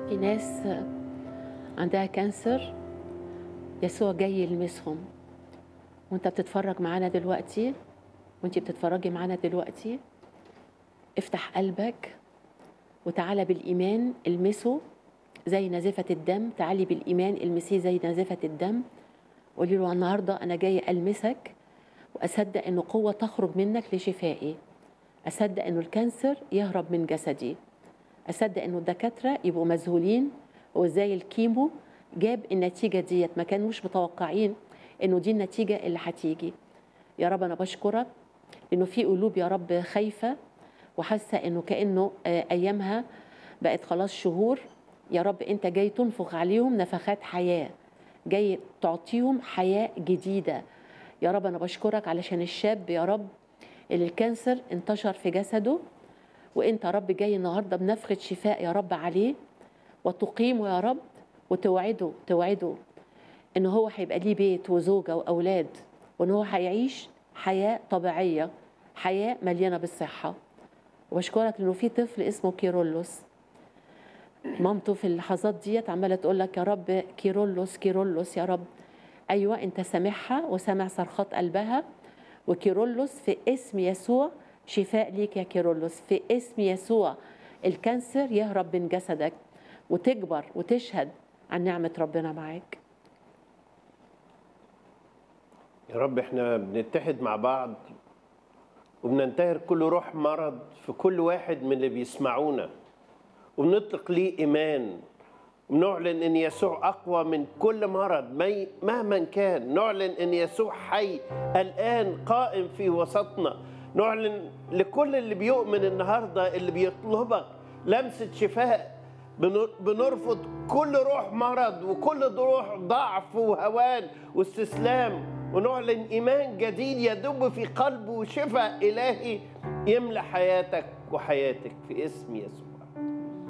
في ناس عندها كانسر يسوع جاي يلمسهم وانت بتتفرج معانا دلوقتي وانت بتتفرجي معانا دلوقتي افتح قلبك وتعالى بالإيمان المسه زي نزفة الدم تعالي بالإيمان المسيه زي نزفة الدم قولي له النهاردة أنا جاي ألمسك وأصدق إنه قوة تخرج منك لشفائي أصدق إنه الكانسر يهرب من جسدي أصدق إنه الدكاترة يبقوا مذهولين وإزاي الكيمو جاب النتيجة ديت ما كانوش متوقعين إنه دي النتيجة اللي هتيجي يا رب أنا بشكرك إنه في قلوب يا رب خايفة وحاسة إنه كأنه آه، أيامها بقت خلاص شهور يا رب أنت جاي تنفخ عليهم نفخات حياة جاي تعطيهم حياة جديدة يا رب أنا بشكرك علشان الشاب يا رب اللي الكانسر انتشر في جسده وانت يا رب جاي النهارده بنفخه شفاء يا رب عليه وتقيمه يا رب وتوعده توعده ان هو هيبقى ليه بيت وزوجه واولاد وان هو هيعيش حياه طبيعيه حياه مليانه بالصحه وبشكرك انه في طفل اسمه كيرولوس مامته في اللحظات ديت عماله تقول لك يا رب كيرولوس كيرولوس يا رب ايوه انت سامعها وسامع صرخات قلبها وكيرولوس في اسم يسوع شفاء ليك يا كيرولوس في اسم يسوع الكانسر يهرب من جسدك وتكبر وتشهد عن نعمة ربنا معاك يا رب احنا بنتحد مع بعض وبننتهر كل روح مرض في كل واحد من اللي بيسمعونا وبنطلق ليه ايمان ونعلن ان يسوع اقوى من كل مرض مي- مهما كان نعلن ان يسوع حي الان قائم في وسطنا نعلن لكل اللي بيؤمن النهارده اللي بيطلبك لمسه شفاء بن- بنرفض كل روح مرض وكل روح ضعف وهوان واستسلام ونعلن ايمان جديد يدب في قلبه شفاء الهي يملى حياتك وحياتك في اسم يسوع